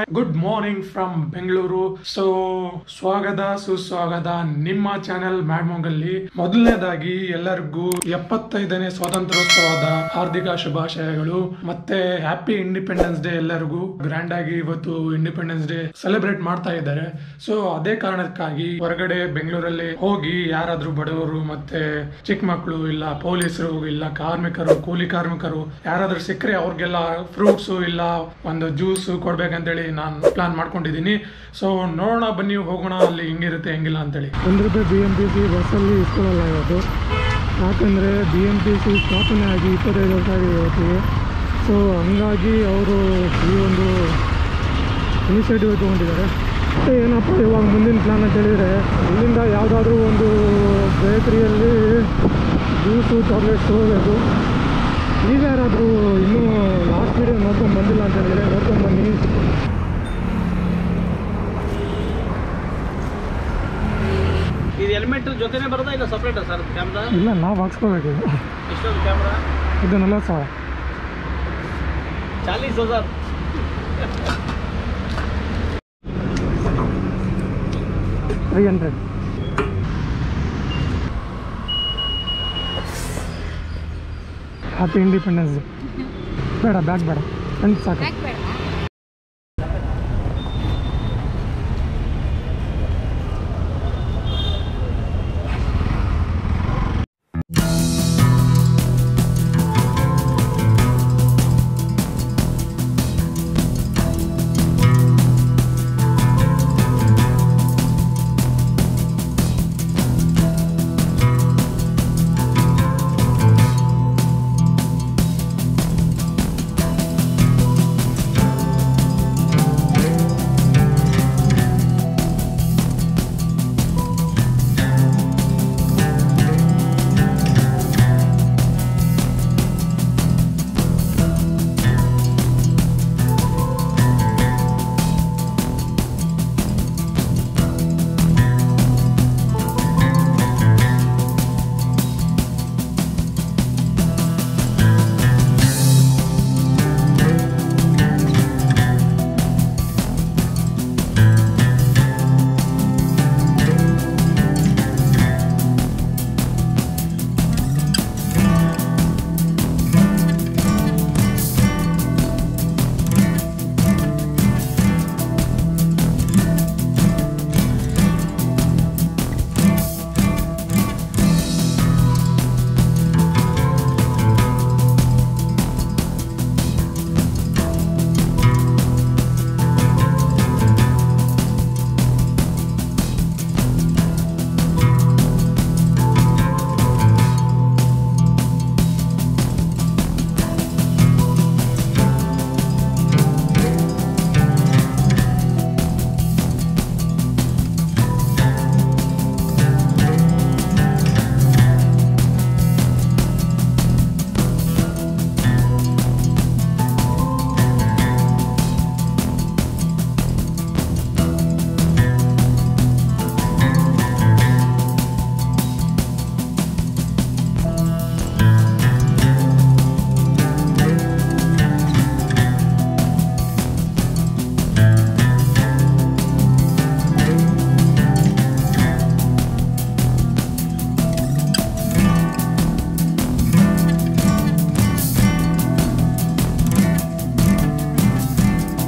good morning from Bengaluru so ಸ್ವಾಗತ ಸುಸ್ವಾಗತ ನಿಮ್ಮ ಚಾನೆಲ್ ಮ್ಯಾಡ್ಮೋಗಲ್ಲಿ ಮೊದಲನೇದಾಗಿ ಎಲ್ಲರಿಗೂ ಎಪ್ಪತ್ತೈದನೇ ಸ್ವಾತಂತ್ರ್ಯೋತ್ಸವದ ಹಾರ್ದಿಕ ಶುಭಾಶಯಗಳು ಮತ್ತೆ ಹ್ಯಾಪಿ ಇಂಡಿಪೆಂಡೆನ್ಸ್ ಡೇ ಎಲ್ಲರಿಗೂ ಗ್ರ್ಯಾಂಡ್ ಆಗಿ ಇವತ್ತು ಇಂಡಿಪೆಂಡೆನ್ಸ್ ಡೇ ಸೆಲೆಬ್ರೇಟ್ ಮಾಡ್ತಾ ಇದ್ದಾರೆ ಸೊ ಅದೇ ಕಾರಣಕ್ಕಾಗಿ ಹೊರಗಡೆ ಬೆಂಗಳೂರಲ್ಲಿ ಹೋಗಿ ಯಾರಾದ್ರೂ ಬಡವರು ಮತ್ತೆ ಚಿಕ್ಕ ಮಕ್ಕಳು ಇಲ್ಲ ಪೊಲೀಸರು ಇಲ್ಲ ಕಾರ್ಮಿಕರು ಕೂಲಿ ಕಾರ್ಮಿಕರು ಯಾರಾದ್ರೂ ಸಿಕ್ಕರೆ ಅವ್ರಿಗೆಲ್ಲ ಫ್ರೂಟ್ಸು ಇಲ್ಲ ಒಂದು ಜ್ಯೂಸ್ ಕೊಡ್ಬೇಕಂತೇಳಿ ನಾನು ಪ್ಲಾನ್ ಮಾಡ್ಕೊಂಡಿದ್ದೀನಿ ಸೊ ನೋಡೋಣ ಬನ್ನಿ ಹೋಗೋಣ ಅಲ್ಲಿ ಹೆಂಗಿರುತ್ತೆ ಹೆಂಗಿಲ್ಲ ಅಂತೇಳಿ ಒಂದು ರೂಪಾಯಿ ಬಿ ಎಂ ಟಿ ಸಿ ಬಸ್ಸಲ್ಲಿ ಇಸ್ಕೊಳ್ಳಲ್ಲ ಇವತ್ತು ಯಾಕಂದರೆ ಬಿ ಎಂ ಟಿ ಸಿ ಸ್ಥಾಪನೆ ಆಗಿ ಇಪ್ಪತ್ತೈದು ವರ್ಷ ಆಗಿದೆ ಇವತ್ತಿಗೆ ಸೊ ಹಂಗಾಗಿ ಅವರು ಈ ಒಂದು ಇನಿಷಿಯೇಟಿವ್ ತೊಗೊಂಡಿದ್ದಾರೆ ಮತ್ತು ಏನಪ್ಪ ಇವಾಗ ಮುಂದಿನ ಪ್ಲಾನ್ ಅಂತ ಹೇಳಿದರೆ ಇಲ್ಲಿಂದ ಯಾವುದಾದ್ರೂ ಒಂದು ಬೇಕರಿಯಲ್ಲಿ ಜ್ಯೂಸು ಚಾಕ್ಲೇಟ್ಸ್ ಹೋಗಬೇಕು ಈಗ ಯಾರಾದರೂ ಇನ್ನೂ ಲಾಸ್ಟ್ ವೀಡಿಯೋ ನೋಡ್ಕೊಂಡು ಬಂದಿಲ್ಲ ಅಂತ ಹೇಳಿದ್ರೆ ನೋಡ್ಕೊಂಡು ಬನ್ನಿ ಇದು ಹೆಲ್ಮೆಟ್ ಜೊತೆನೇ ಬರೋದಾ ಇಲ್ಲ ಸಪ್ರೇಟಾ ಸರ್ ಕ್ಯಾಮ್ರಾ ಇಲ್ಲ ನಾವು ಹಾಕ್ಸ್ಕೋಬೇಕು ಎಷ್ಟೊಂದು ಕ್ಯಾಮ್ರಾ ಇದು ನಲ್ವತ್ತು ಸಾವಿರ ಚಾಲೀಸ್ ಹಜಾರ್ ತ್ರೀ ಹಂಡ್ರೆಡ್ ಹ್ಯಾಪಿ ಇಂಡಿಪೆಂಡೆನ್ಸ್ ಬೇಡ ಬ್ಯಾಗ್ ಬೇಡ ಫ್ರೆಂಡ್ಸ್ ಸಾಕು ಬ್ಯಾಗ್ ಬೇಡ